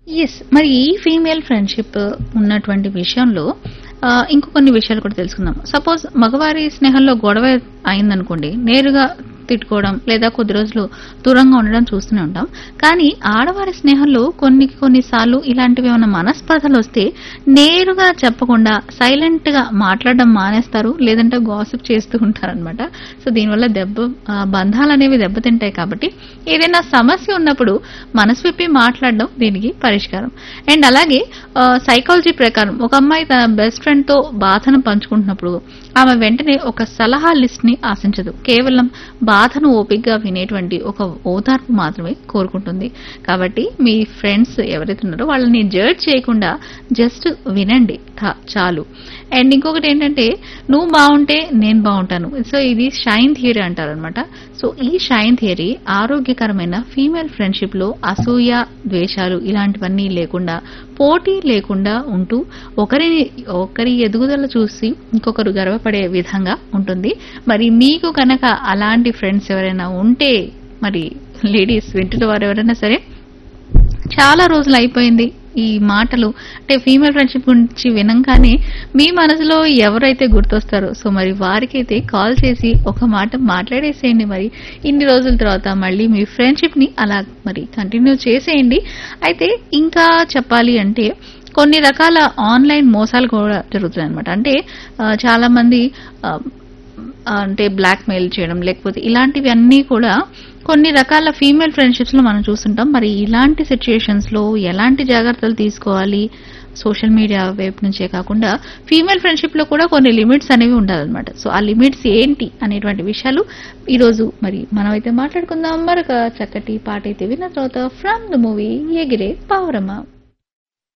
Yes. మరి ఈ female friendship ఉన్నటువంటి విషయంలో ఆహ్, ఇంకో కొన్ని విషయాలు కూడా తెలుసుకుందాం. సపోజ్ మగవారి స్నేహంలో గొడవ అయిందనుకోండి, నేరుగా తిట్టుకోవడం లేదా కొద్ది రోజులు దూరంగా ఉండడం చూస్తూనే ఉంటాం. కానీ ఆడవారి స్నేహంలో కొన్ని కొన్ని సార్లు ఇలాంటివి ఏమైనా మనస్పర్ధలొస్తే నేరుగా చెప్పకుండా సైలెంట్‌గా మాట్లాడడం మానేస్తారు. లేదంటే గాసిప్ చేస్తూ ఉంటారనమాట. సో దీనివల్ల దెబ్బ ఆహ్, బంధాలనేవి దెబ్బతింటాయి కాబట్టి ఏదైనా సమస్య ఉన్నప్పుడు మనసు విప్పి మాట్లాడడం దీనికి పరిష్కారం. అండ్ అలాగే ఆహ్, సైకాలజీ ప్రకారం ఒక అమ్మాయి తన బెస్ట్ ఫ్రెండ్‌తో బాధను పంచుకుంటున్నప్పుడు ఆమె వెంటనే ఒక సలహా లిస్ట్‌ని ఆశించదు. కేవలం బాధను ఓపికగా వినేటువంటి ఒక ఓదార్పు మాత్రమే కోరుకుంటుంది. కాబట్టి మీ ఫ్రెండ్స్ ఎవరైతే ఉన్నారో వాళ్ళని జడ్జ్ చేయకుండా జస్ట్ వినండి థ చాలు. అండ్ ఇంకొకటి ఏంటంటే నువ్వు బావుంటే నేను బావుంటాను. సో ఇది షైన్ థియరీ అంటారనమాట. సో ఈ షైన్ థియరీ ఆరోగ్యకరమైన ఫీమేల్ ఫ్రెండ్‌షిప్‌లో అసూయ, ద్వేషాలు ఇలాంటివన్నీ లేకుండా పోటీ లేకుండా ఉంటూ ఒకరిని ఒకరి ఎదుగుదల చూసి ఇంకొకరు గర్వపడే విధంగా ఉంటుంది. మరి మీకు కనుక అలాంటి ఫ్రెండ్స్ ఎవరైనా ఉంటే మరి లేడీస్ వింటున్న వారు ఎవరైనా సరే చాలా రోజులు అయిపోయింది ఈ మాటలు అంటే ఫీమేల్ ఫ్రెండ్‌షిప్ గురించి వినంగానే మీ మనసులో ఎవరైతే గుర్తొస్తారో సో మరి వారికైతే కాల్ చేసి ఒక మాట మాట్లాడేసేయండి మరి. ఇన్ని రోజుల తర్వాత మళ్ళీ మీ ఫ్రెండ్‌షిప్‌ని అలా మరి కంటిన్యూ చేసేయండి. అయితే ఇంకా చెప్పాలి అంటే కొన్ని రకాల ఆన్‌లైన్ మోసాలు కూడా జరుగుతున్నాయన్నమాట. అంటే ఆహ్, చాలా మంది ఆహ్, అంటే బ్లాక్‌మెయిల్ చేయడం లేకపోతే ఇలాంటివి అన్నీ కూడా కొన్ని రకాల ఫీమేల్ ఫ్రెండ్‌షిప్స్‌లో మనం చూస్తుంటాం. మరి ఇలాంటి సిట్యుయేషన్స్‌లో ఎలాంటి జాగ్రత్తలు తీసుకోవాలి? సోషల్ మీడియా వైపు నుంచే కాకుండా ఫీమేల్ ఫ్రెండ్‌షిప్‌లో కూడా కొన్ని లిమిట్స్ అనేవి ఉండాలన్నమాట. సో ఆ లిమిట్స్ ఏంటి అనేటువంటి విషయాలు ఈరోజు మరి మనమైతే మాట్లాడుకుందాం. మరొక చక్కటి పాటైతే విన్న తర్వాత ఫ్రమ్ ద మూవీ ఎగిరే పావురమా.